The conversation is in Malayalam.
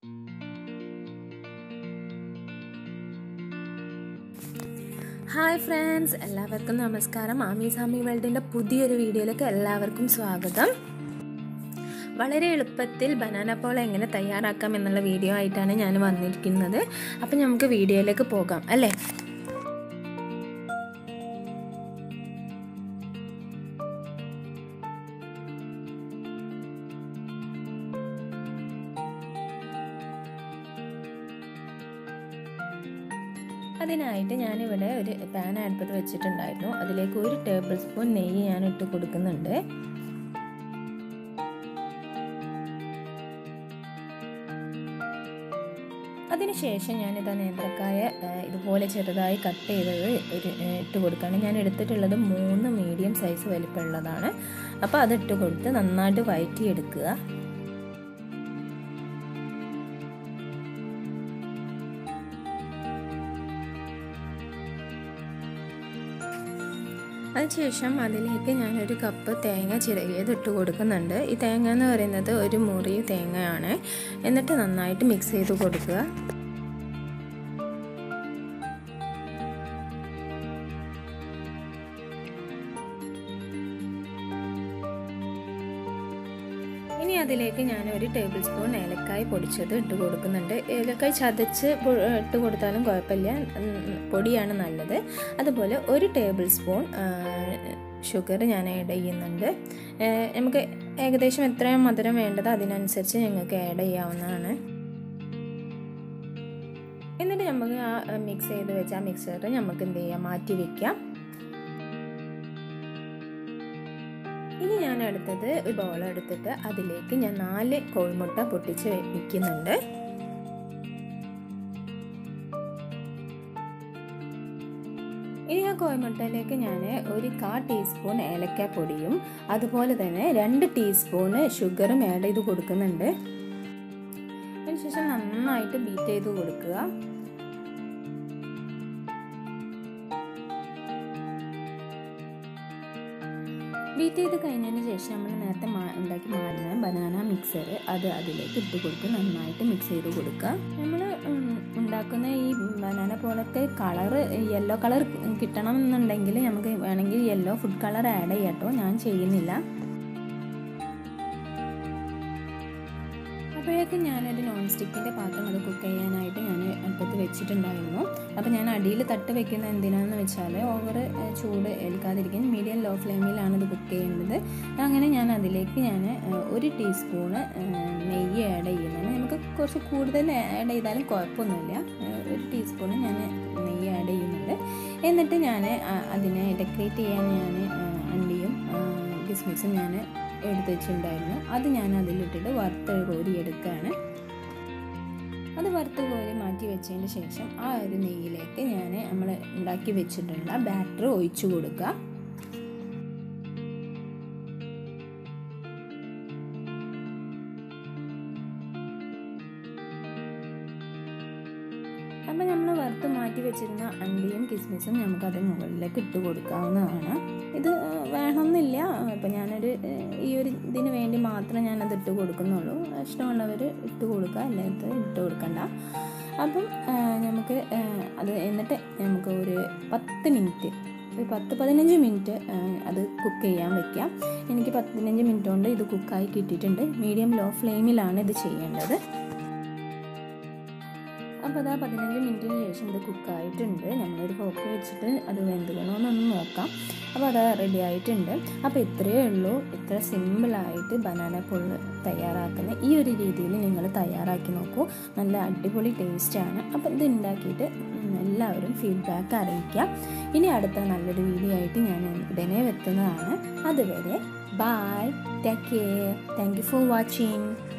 ഹായ് ഫ്രണ്ട്സ് എല്ലാവർക്കും നമസ്കാരം ആമി സാമി വേൾഡിൻ്റെ പുതിയൊരു വീഡിയോയിലേക്ക് എല്ലാവർക്കും സ്വാഗതം വളരെ എളുപ്പത്തിൽ ബനാന പോള എങ്ങനെ തയ്യാറാക്കാം എന്നുള്ള വീഡിയോ ആയിട്ടാണ് ഞാൻ വന്നിരിക്കുന്നത് അപ്പം നമുക്ക് വീഡിയോയിലേക്ക് പോകാം അല്ലേ അതിനായിട്ട് ഞാനിവിടെ ഒരു പാൻ അടുപ്പത്ത് വെച്ചിട്ടുണ്ടായിരുന്നു അതിലേക്ക് ഒരു ടേബിൾ സ്പൂൺ നെയ്യ് ഞാൻ ഇട്ട് കൊടുക്കുന്നുണ്ട് അതിനുശേഷം ഞാനിത് നേന്ത്രക്കായ ഇതുപോലെ ചെറുതായി കട്ട് ചെയ്തത് ഒരു ഇട്ട് കൊടുക്കുകയാണ് ഞാൻ എടുത്തിട്ടുള്ളത് മൂന്ന് മീഡിയം സൈസ് വലിപ്പമുള്ളതാണ് അപ്പോൾ അത് ഇട്ട് കൊടുത്ത് നന്നായിട്ട് വയറ്റിയെടുക്കുക അതിനുശേഷം അതിലേക്ക് ഞാനൊരു കപ്പ് തേങ്ങ ചിരകിയത് ഇട്ട് കൊടുക്കുന്നുണ്ട് ഈ തേങ്ങ എന്ന് പറയുന്നത് ഒരു മുറി തേങ്ങയാണ് എന്നിട്ട് നന്നായിട്ട് മിക്സ് ചെയ്ത് കൊടുക്കുക ഇനി അതിലേക്ക് ഞാൻ ഒരു ടേബിൾ സ്പൂൺ ഏലക്കായ് പൊടിച്ചത് ഇട്ട് കൊടുക്കുന്നുണ്ട് ഏലക്കായ് ചതച്ച് ഇട്ട് കൊടുത്താലും കുഴപ്പമില്ല പൊടിയാണ് നല്ലത് അതുപോലെ ഒരു ടേബിൾ സ്പൂൺ ഷുഗർ ഞാൻ ആഡ് ചെയ്യുന്നുണ്ട് നമുക്ക് ഏകദേശം എത്രയും മധുരം വേണ്ടത് അതിനനുസരിച്ച് നിങ്ങൾക്ക് ആഡ് ചെയ്യാവുന്നതാണ് എന്നിട്ട് നമുക്ക് ആ മിക്സ് ചെയ്ത് വെച്ച ആ മിക്സർ നമുക്ക് എന്ത് ചെയ്യാം മാറ്റി വെക്കാം ഇനി ഞാൻ എടുത്തത് ഒരു ബോൾ എടുത്തിട്ട് അതിലേക്ക് ഞാൻ നാല് കോഴിമുട്ട പൊട്ടിച്ച് വെക്കുന്നുണ്ട് ഇനി ആ കോഴിമുട്ടയിലേക്ക് ഞാൻ ഒരു കാ ടീസ്പൂൺ ഏലക്കാപ്പൊടിയും അതുപോലെ തന്നെ രണ്ട് ടീസ്പൂണ് ഷുഗറും ആഡ് ചെയ്ത് കൊടുക്കുന്നുണ്ട് അതിനുശേഷം നന്നായിട്ട് ബീറ്റ് ചെയ്ത് കൊടുക്കുക ബീറ്റ് ചെയ്ത് കഴിഞ്ഞതിന് ശേഷം നമ്മൾ നേരത്തെ ഉണ്ടാക്കി മാറുന്ന ബനാന മിക്സർ അത് അതിലേക്ക് ഇട്ട് കൊടുത്ത് നന്നായിട്ട് മിക്സ് ചെയ്ത് കൊടുക്കുക നമ്മൾ ഉണ്ടാക്കുന്ന ഈ ബനാന പോലത്തെ കളറ് യെല്ലോ കളർ കിട്ടണം എന്നുണ്ടെങ്കിൽ നമുക്ക് വേണമെങ്കിൽ യെല്ലോ ഫുഡ് കളർ ആഡ് ചെയ്യാട്ടോ ഞാൻ ചെയ്യുന്നില്ല അപ്പോഴേക്കും ഞാനൊരു നോൺ സ്റ്റിക്കിൻ്റെ പാത്രം അത് കുക്ക് ചെയ്യാനായിട്ട് ഞാൻ അടുപ്പത്ത് വെച്ചിട്ടുണ്ടായിരുന്നു അപ്പോൾ ഞാൻ അടിയിൽ തട്ട് വെക്കുന്നത് എന്തിനാണെന്ന് വെച്ചാൽ ഓവർ ചൂട് ഏൽക്കാതിരിക്കാൻ മീഡിയം ലോ ഫ്ലെയിമിലാണ് ഇത് കുക്ക് ചെയ്യുന്നത് അങ്ങനെ ഞാൻ അതിലേക്ക് ഞാൻ ഒരു ടീസ്പൂണ് നെയ്യ് ആഡ് ചെയ്യുന്നതാണ് നമുക്ക് കുറച്ച് കൂടുതൽ ആഡ് ചെയ്താലും കുഴപ്പമൊന്നുമില്ല ഒരു ടീസ്പൂണ് ഞാൻ നെയ്യ് ആഡ് ചെയ്യുന്നുണ്ട് എന്നിട്ട് ഞാൻ അതിനെ ഡെക്കറേറ്റ് ചെയ്യാൻ ഞാൻ അണ്ടിയും കിസ്മിസും ഞാൻ എടുത്ത് വെച്ചിട്ടുണ്ടായിരുന്നു അത് ഞാൻ അതിലിട്ടിട്ട് വറുത്ത് കോരി എടുക്കുകയാണ് അത് വറുത്ത് കോരി മാറ്റി വെച്ചതിന് ശേഷം ആ ഒരു നെയ്യിലേക്ക് ഞാൻ നമ്മൾ ഉണ്ടാക്കി വെച്ചിട്ടുള്ള ബാറ്റർ ഒഴിച്ചു കൊടുക്കുക അപ്പം നമ്മൾ വറുത്ത് മാറ്റി വെച്ചിരുന്ന അണ്ടിയും കിസ്മിസും നമുക്കത് മുകളിലേക്ക് ഇട്ട് കൊടുക്കാവുന്നതാണ് ഇത് വേണമെന്നില്ല അപ്പം ഞാനൊരു ഈ ഒരു ഇതിന് വേണ്ടി മാത്രം ഞാനത് ഇട്ട് കൊടുക്കുന്നുള്ളൂ ഇഷ്ടമുള്ളവർ ഇട്ട് കൊടുക്കുക അല്ലാത്ത ഇട്ട് കൊടുക്കണ്ട അപ്പം നമുക്ക് അത് എന്നിട്ട് നമുക്ക് ഒരു പത്ത് മിനിറ്റ് ഒരു പത്ത് പതിനഞ്ച് മിനിറ്റ് അത് കുക്ക് ചെയ്യാൻ വെക്കാം എനിക്ക് പതിനഞ്ച് മിനിറ്റ് കൊണ്ട് ഇത് കുക്കായി കിട്ടിയിട്ടുണ്ട് മീഡിയം ലോ ഫ്ലെയിമിലാണ് ഇത് ചെയ്യേണ്ടത് അപ്പോൾ അതാ പതിനഞ്ച് മിനിറ്റിന് ശേഷം ഇത് കുക്കായിട്ടുണ്ട് നമ്മളൊരു ഫോക്ക് വെച്ചിട്ട് അത് വെന്തുകണമെന്നൊന്ന് നോക്കാം അപ്പോൾ അത് റെഡി ആയിട്ടുണ്ട് അപ്പോൾ ഇത്രയേ ഉള്ളൂ ഇത്ര സിമ്പിളായിട്ട് ബനാന പുള്ള് തയ്യാറാക്കുന്ന ഈ ഒരു രീതിയിൽ നിങ്ങൾ തയ്യാറാക്കി നോക്കൂ നല്ല അടിപൊളി ടേസ്റ്റാണ് അപ്പോൾ ഇത് ഉണ്ടാക്കിയിട്ട് എല്ലാവരും ഫീഡ്ബാക്ക് അറിയിക്കുക ഇനി അടുത്ത നല്ലൊരു വീഡിയോ ആയിട്ട് ഞാൻ ഉടനെ എത്തുന്നതാണ് അതുവരെ bye take care thank you for watching